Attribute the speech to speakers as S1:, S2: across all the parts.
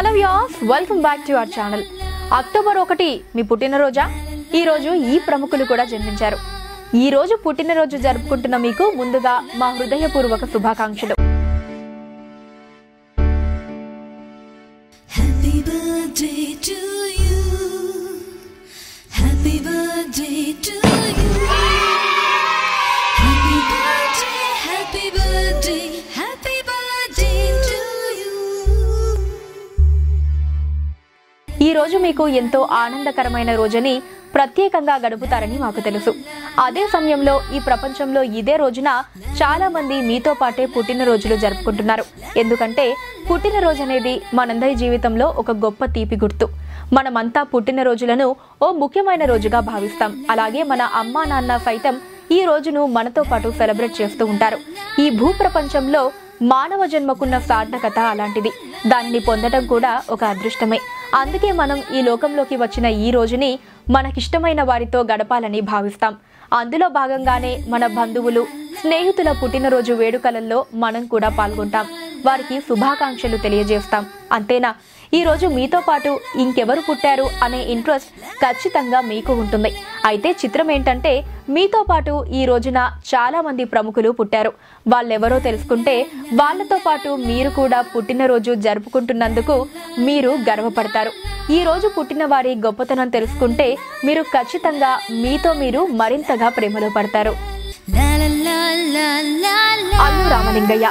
S1: Hello వ్యాస్ welcome back to our channel October ఒకటి మీ పుట్టినరోజా ఈ రోజు ఈ ప్రముఖులు కూడా జన్మించారు ఈ రోజు పుట్టినరోజు జరుపుకుంటున్న మీకు ముందుగా మా హృదయపూర్వక శుభాకాంక్షలు
S2: Happy birthday to you. Happy birthday to you. Happy birthday, happy birthday, happy birthday to you.
S1: ఈ రోజు మీకు ఎంతో ఆనందకరమైన రోజని ప్రత్యేకంగా గడుపుతారని మాకు తెలుసు అదే సమయంలో ఈ ప్రపంచంలో ఇదే రోజున చాలా మంది మీతో పాటే పుట్టినరోజులు జరుపుకుంటున్నారు ఎందుకంటే పుట్టినరోజు అనేది మనందరి జీవితంలో ఒక గొప్ప తీపి గుర్తు మనమంతా పుట్టినరోజులను ఓ ముఖ్యమైన రోజుగా భావిస్తాం అలాగే మన అమ్మా నాన్న సైతం ఈ రోజును మనతో పాటు సెలబ్రేట్ చేస్తూ ఉంటారు ఈ భూప్రపంచంలో మానవ జన్మకున్న సార్థకత అలాంటిది దానిని పొందడం కూడా ఒక అదృష్టమే అందుకే మనం ఈ లోకంలోకి వచ్చిన ఈ రోజుని మనకిష్టమైన వారితో గడపాలని భావిస్తాం అందులో భాగంగానే మన బంధువులు స్నేహితుల పుట్టినరోజు వేడుకలలో మనం కూడా పాల్గొంటాం వారికి శుభాకాంక్షలు తెలియజేస్తాం అంతేనా ఈ రోజు మీతో పాటు ఇంకెవరు పుట్టారు అనే ఇంట్రెస్ట్ ఖచ్చితంగా మీకు ఉంటుంది అయితే చిత్రం ఏంటంటే మీతో పాటు ఈ రోజున చాలా మంది ప్రముఖులు పుట్టారు వాళ్ళెవరో తెలుసుకుంటే వాళ్ళతో పాటు మీరు కూడా పుట్టినరోజు జరుపుకుంటున్నందుకు మీరు గర్వపడతారు ఈ రోజు పుట్టిన వారి గొప్పతనం తెలుసుకుంటే మీరు ఖచ్చితంగా మీతో మీరు మరింతగా ప్రేమలో పడతారు
S2: La la la la la la.
S1: Allu Ramalingaiah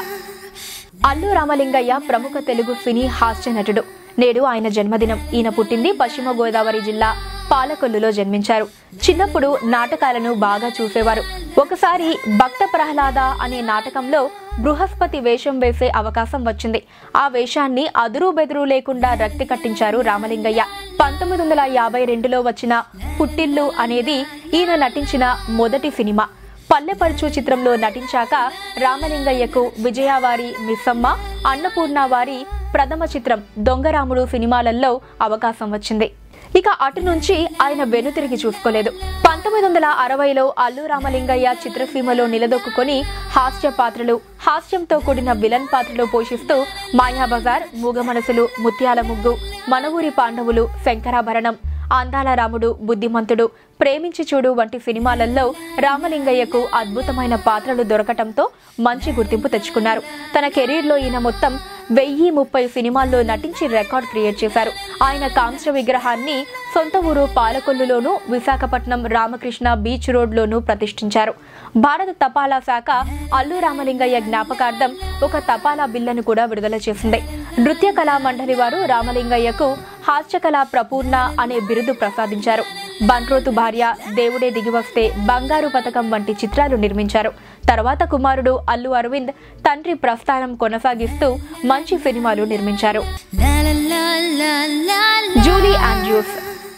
S1: Allu Ramalingaiah ప్రముఖ తెలుగు సినీ హాస్య నటుడు నేడు ఆయన జన్మదినం ఈయన పుట్టింది పశ్చిమ గోదావరి జిల్లా పాలకొల్లులో జన్మించారు చిన్నప్పుడు నాటకాలను బాగా చూసేవారు ఒకసారి భక్త ప్రహ్లాద అనే నాటకంలో బృహస్పతి వేషం వేసే అవకాశం వచ్చింది ఆ వేషాన్ని అదురు బెదురు లేకుండా రక్తి కట్టించారు రామలింగయ్య పంతొమ్మిది వందల యాభై రెండులో వచ్చిన పుట్టిల్లు అనేది ఈయన నటించిన మొదటి సినిమా పల్లెపరుచు చిత్రంలో నటించాక రామలింగయ్యకు విజయవారి మిస్సమ్మ అన్నపూర్ణ వారి ప్రథమ చిత్రం దొంగరాముడు సినిమాలలో అవకాశం వచ్చింది ఇక అటు నుంచి ఆయన వెనుతిరిగి చూసుకోలేదు పంతొమ్మిది వందల అరవైలో అల్లు రామలింగయ్య చిత్రసీమలో నిలదొక్కుని హాస్య పాత్రలు హాస్యంతో కూడిన విలన్ పాత్రలు పోషిస్తూ మాయాబజార్ మూగ మనసులు ముత్యాల ముగ్గు మనవూరి పాండవులు శంకరాభరణం అందాల రాముడు బుద్ధిమంతుడు ప్రేమించి చూడు వంటి సినిమాలలో రామలింగయ్యకు అద్భుతమైన పాత్రలు దొరకటంతో మంచి గుర్తింపు తెచ్చుకున్నారు తన కెరీర్లో ఈయన మొత్తం వెయ్యి ముప్పై సినిమాల్లో నటించి రికార్డ్ క్రియేట్ చేశారు ఆయన కాంస్య విగ్రహాన్ని సొంత ఊరు పాలకొల్లులోను విశాఖపట్నం రామకృష్ణ బీచ్ రోడ్లోనూ ప్రతిష్ఠించారు భారత తపాలా శాఖ అల్లు రామలింగయ్య జ్ఞాపకార్థం ఒక తపాలా బిల్లను కూడా విడుదల చేసింది నృత్య కళా మండలి వారు రామలింగయ్యకు హాస్యకళా ప్రపూర్ణ అనే బిరుదు ప్రసాదించారు బంట్రోతు భార్య దేవుడే దిగివస్తే బంగారు పథకం వంటి చిత్రాలు నిర్మించారు తర్వాత కుమారుడు అల్లు అరవింద్ తండ్రి ప్రస్థానం కొనసాగిస్తూ మంచి సినిమాలు నిర్మించారు
S2: La la la la la la.
S1: Julie Andrews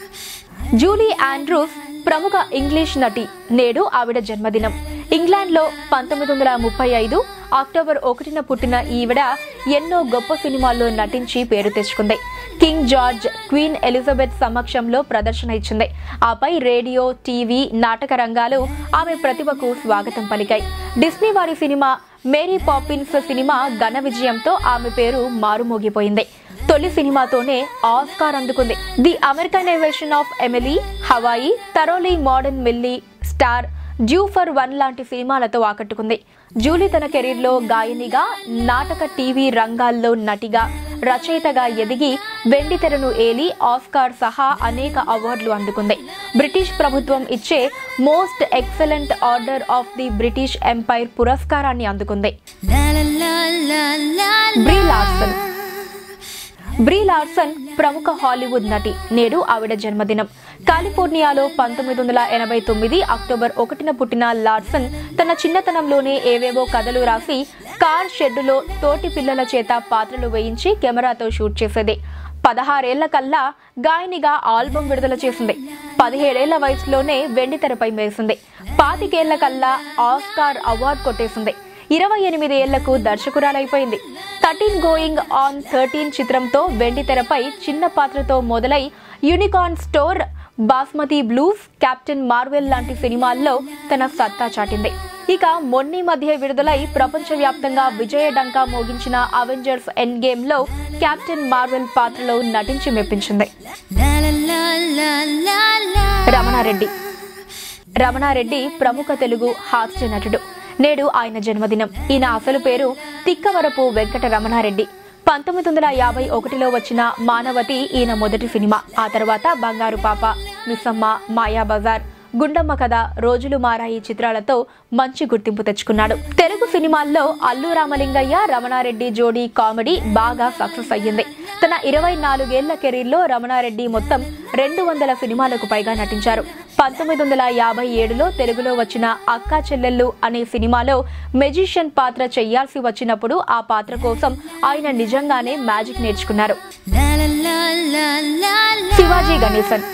S1: Julie Andrews ప్రముఖ ఇంగ్లీష్ నటి నేడు ఆవిడ జన్మదినం ఇంగ్లాండ్లో పంతొమ్మిది వందల ముప్పై ఐదు అక్టోబర్ ఒకటిన పుట్టిన ఈవిడ ఎన్నో గొప్ప సినిమాల్లో నటించి పేరు తెచ్చుకుంది కింగ్ జార్జ్ క్వీన్ ఎలిజబెత్ సమక్షంలో ప్రదర్శన ఇచ్చింది ఆపై రేడియో టీవీ నాటక రంగాలు ఆమె ప్రతిభకు స్వాగతం పలికాయి డిస్నీ వారి సినిమా మేరీ పాపిన్స్ సినిమా ఘన విజయంతో ఆమె పేరు మారుమోగిపోయింది తొలి సినిమాతోనే ఆస్కార్ అందుకుంది the Americanization of Emily Hawaii thoroughly modern Millie star duet for one లాంటి సినిమాలతో ఆకట్టుకుంది జూలీ తన కెరీర్లో గాయనిగా నాటక టీవీ రంగాల్లో నటిగా రచయితగా ఎదిగి వెండితెరను ఏలి ఆస్కార్ సహా అనేక అవార్డులు అందుకుంది బ్రిటిష్ ప్రభుత్వం ఇచ్చే most excellent order of the British empire పురస్కారాన్ని అందుకుంది
S2: La la la la la la.
S1: Brie Larson Brie Larson ప్రముఖ హాలీవుడ్ నటి నేడు ఆవిడ జన్మదినం కాలిఫోర్నియాలో పంతొమ్మిది వందల ఎనభై తొమ్మిది అక్టోబర్ ఒకటిన పుట్టిన లార్సన్ తన చిన్నతనంలోనే ఏవేవో కథలు రాసి కార్ షెడ్డులో తోటి పిల్లల చేత పాత్రలు వేయించి కెమెరాతో షూట్ చేసేది పదహారేళ్ల కల్లా గాయనిగా ఆల్బమ్ విడుదల చేసింది పదిహేడేళ్ల వయసులోనే వెండితెరపై వేసింది పాతికేళ్ల కల్లా ఆస్కార్ అవార్డు కొట్టేసింది ఇరవై ఎనిమిది ఏళ్లకు దర్శకురాలైపోయింది థర్టీన్ గోయింగ్ ఆన్ థర్టీన్ చిత్రంతో వెండితెరపై చిన్న పాత్రతో మొదలై unicorn store basmati blues Captain Marvel లాంటి సినిమాల్లో తన సత్తా చాటింది ఇక మొన్ని మధ్య విడుదలై ప్రపంచవ్యాప్తంగా విజయ డంకా మోగించిన అవెంజర్స్ ఎండ్ గేమ్ లో కెప్టెన్ మార్వెల్ పాత్రలో నటించి మెప్పించింది
S2: La la la la la la.
S1: Ramanareddy Ramanareddy ప్రముఖ తెలుగు హాస్య నటుడు నేడు ఆయన జన్మదినం ఈయన అసలు పేరు తిక్కవరపు వెంకట రమణారెడ్డి పంతొమ్మిది వందల యాభై ఒకటిలో వచ్చిన మానవతి ఈయన మొదటి సినిమా ఆ తర్వాత బంగారు పాప మిస్సమ్మ మాయా బజార్ గుండమ్మ కథ రోజులు మారాయి చిత్రాలతో మంచి గుర్తింపు తెచ్చుకున్నాడు తెలుగు సినిమాల్లో అల్లు రామలింగయ్య రమణారెడ్డి జోడీ కామెడీ బాగా సక్సెస్ అయ్యింది తన ఇరవై నాలుగేళ్ల కెరీర్లో రమణారెడ్డి మొత్తం రెండు వందల సినిమాలకు పైగా నటించారు పంతొమ్మిది వందల యాభై ఏడులో తెలుగులో వచ్చిన అక్కా చెల్లెళ్ళు అనే సినిమాలో మెజిషియన్ పాత్ర చెయ్యాల్సి వచ్చినప్పుడు ఆ పాత్ర కోసం ఆయన నిజంగానే మ్యాజిక్ నేర్చుకున్నారు
S2: La la la la la la.
S1: Shivaji Ganesan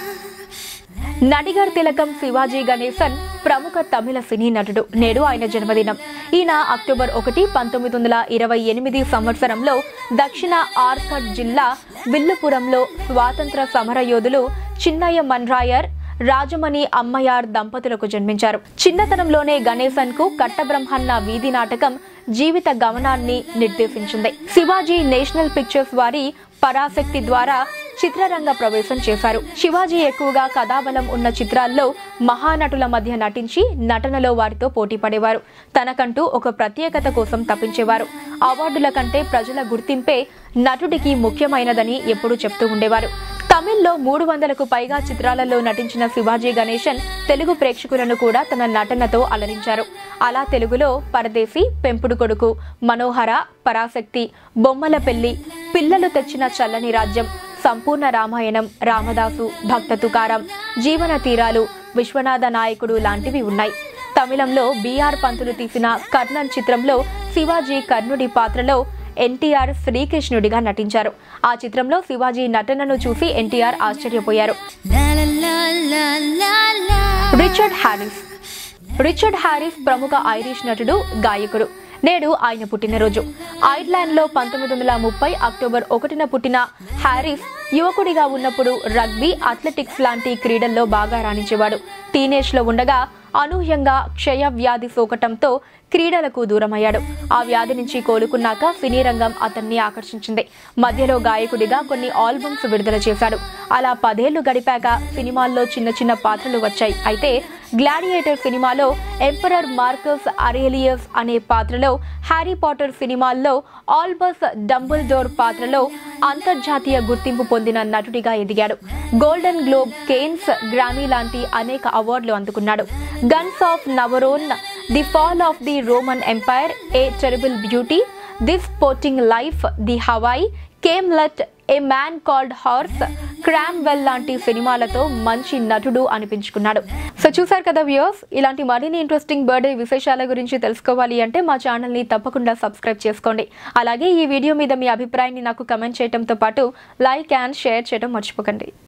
S1: నటిగర్ తిలకం శివాజీ గణేశన్ ప్రముఖ తమిళ సినీ నటుడు నేడు ఆయన జన్మదినం ఈయన అక్టోబర్ ఒకటి పంతొమ్మిది వందల ఇరవై ఎనిమిది సంవత్సరంలో దక్షిణ ఆర్కడ్ జిల్లా విల్లుపురంలో స్వాతంత్ర సమరయోధులు చిన్నయ్య మన్రాయర్ రాజమణి అమ్మయార్ దంపతులకు జన్మించారు చిన్నతనంలోనే గణేశన్ కు కట్టబ్రహ్మన్న వీధి నాటకం జీవిత గమనాన్ని నిర్దేశించింది శివాజీ నేషనల్ పిక్చర్స్ వారి పరాశక్తి ద్వారా చిత్రరంగ ప్రవేశం చేశారు శివాజీ ఎక్కువగా కథాబలం ఉన్న చిత్రాల్లో మహానటుల మధ్య నటించి నటనలో వారితో పోటీ పడేవారు తనకంటూ ఒక ప్రత్యేకత కోసం తప్పించేవారు అవార్డుల కంటే ప్రజల గుర్తింపే నటుడికి ముఖ్యమైనదని ఎప్పుడూ చెప్తూ ఉండేవారు తమిళ్లో మూడు వందలకు పైగా చిత్రాలలో నటించిన శివాజీ గణేశన్ తెలుగు ప్రేక్షకులను కూడా తన నటనతో అలరించారు అలా తెలుగులో పరదేశి పెంపుడు కొడుకు మనోహర పరాశక్తి బొమ్మల పెళ్లి పిల్లలు తెచ్చిన చల్లని రాజ్యం సంపూర్ణ రామాయణం రామదాసు భక్త తుకారం జీవన తీరాలు విశ్వనాథ నాయకుడు లాంటివి ఉన్నాయి తమిళంలో బీఆర్ పంతులు తీసిన కర్ణన్ చిత్రంలో శివాజీ కర్ణుడి పాత్రలో ఎన్టీఆర్ శ్రీకృష్ణుడిగా నటించారు ఆ చిత్రంలో శివాజీ నటనను చూసి ఎన్టీఆర్ ఆశ్చర్యపోయారు
S2: La la la la la la.
S1: Richard Harris Richard Harris ప్రముఖ ఐరిష్ నటుడు గాయకుడు నేడు ఆయన పుట్టినరోజు ఐర్లాండ్ లో పంతొమ్మిది వందల ముప్పై అక్టోబర్ ఒకటిన పుట్టిన హ్యారిస్ యువకుడిగా ఉన్నప్పుడు రగ్బీ అథ్లెటిక్స్ లాంటి క్రీడల్లో బాగా రాణించేవాడు టీనేజ్ లో ఉండగా అనూహ్యంగా క్షయ వ్యాధి సోకటంతో క్రీడలకు దూరమయ్యాడు ఆ వ్యాధి నుంచి కోలుకున్నాక సినీ రంగం అతన్ని ఆకర్షించింది మధ్యలో గాయకుడిగా కొన్ని ఆల్బమ్స్ విడుదల చేశాడు అలా పదేళ్లు గడిపాక సినిమాల్లో చిన్న చిన్న పాత్రలు వచ్చాయి అయితే గ్లాడియేటర్ సినిమాలో ఎంపరర్ మార్కస్ అరేలియస్ అనే పాత్రలో హ్యారీ పాటర్ సినిమాల్లో ఆల్బస్ డంబుల్ డోర్ పాత్రలో అంతర్జాతీయ గుర్తింపు పొందిన నటుడిగా ఎదిగాడు గోల్డెన్ గ్లోబ్ కేన్స్ గ్రామీ లాంటి అనేక అవార్డులు అందుకున్నాడు guns of Navarone the fall of the Roman empire a terrible beauty this sporting life the Hawaii Camelot a man called horse Cromwell లాంటి సినిమాలతో మంచి నటుడు అనిపించుకున్నాడు సో చూసారు కదా వ్యూస్ ఇలాంటి మరిన్ని ఇంట్రెస్టింగ్ బర్త్డే విశేషాల గురించి తెలుసుకోవాలి అంటే మా ఛానల్ని తప్పకుండా సబ్స్క్రైబ్ చేసుకోండి అలాగే ఈ వీడియో మీద మీ అభిప్రాయాన్ని నాకు కమెంట్ చేయడంతో పాటు లైక్ అండ్ షేర్ చేయడం మర్చిపోకండి